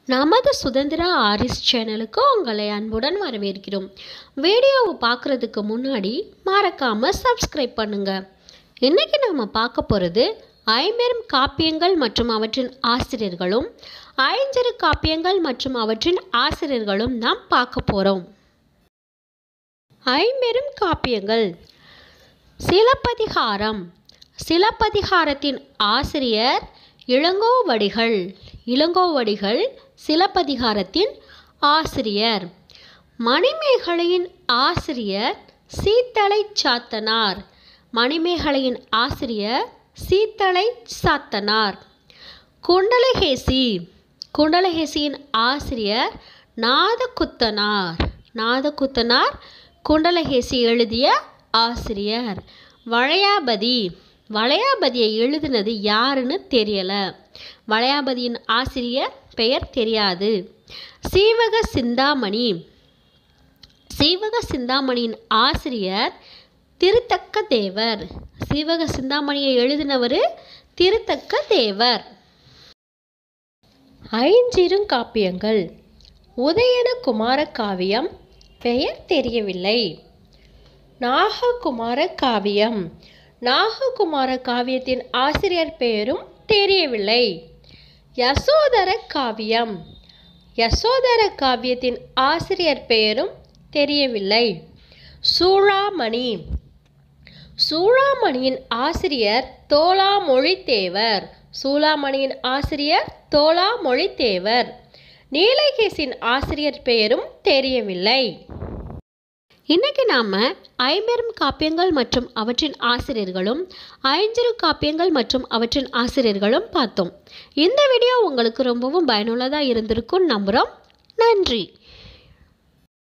நமது சுதந்திரா ஆரிஸ் சேனலுக்கு உங்களை அன்புடன் வரவேற்கிறோம் வீடியோவை பார்க்குறதுக்கு முன்னாடி மறக்காமல் சப்ஸ்கிரைப் பண்ணுங்க இன்னைக்கு நம்ம பார்க்க போகிறது ஐம்பெரும் காப்பியங்கள் மற்றும் அவற்றின் ஆசிரியர்களும் ஐஞ்சிறு காப்பியங்கள் மற்றும் அவற்றின் ஆசிரியர்களும் நாம் பார்க்க போகிறோம் ஐம்பெரும் காப்பியங்கள் சிலப்பதிகாரம் சிலப்பதிகாரத்தின் ஆசிரியர் இளங்கோவடிகள் இளங்கோவடிகள் சிலப்பதிகாரத்தின் ஆசிரியர் மணிமேகலையின் ஆசிரியர் சீத்தலை சாத்தனார் மணிமேகலையின் ஆசிரியர் சீத்தலை சாத்தனார் குண்டலகேசி குண்டலகேசியின் ஆசிரியர் நாதகுத்தனார் நாதகுத்தனார் குண்டலகேசி எழுதிய ஆசிரியர் வளையாபதி வளையாபதியை எழுதினது யாருன்னு தெரியல வளையாபதியின் ஆசிரியர் பெயர் தெரியாது சீவக சிந்தாமணி சீவக சிந்தாமணியின் ஆசிரியர் திருத்தக்க தேவர் சீவக சிந்தாமணியை எழுதினவர் திருத்தக்க தேவர் ஐஞ்சிறுங்காப்பியங்கள் உதயன குமார காவியம் பெயர் தெரியவில்லை நாககுமார காவியம் நாககுமார காவியத்தின் ஆசிரியர் பெயரும் தெரியவில்லை யசோதர காவியம் யசோதர காவியத்தின் ஆசிரியர் பெயரும் தெரியவில்லை சூளாமணி சூளாமணியின் ஆசிரியர் தோளாமொழி தேவர் சூளாமணியின் ஆசிரியர் தோளாமொழி தேவர் நீலகேசின் ஆசிரியர் பெயரும் தெரியவில்லை இன்னைக்கு நாம ஐம்பெரும் காப்பியங்கள் மற்றும் அவற்றின் ஆசிரியர்களும் ஐஞ்சிறு காப்பியங்கள் மற்றும் அவற்றின் ஆசிரியர்களும் பார்த்தோம் இந்த வீடியோ உங்களுக்கு ரொம்பவும் பயனுள்ளதாக இருந்திருக்கும் நம்புகிறோம் நன்றி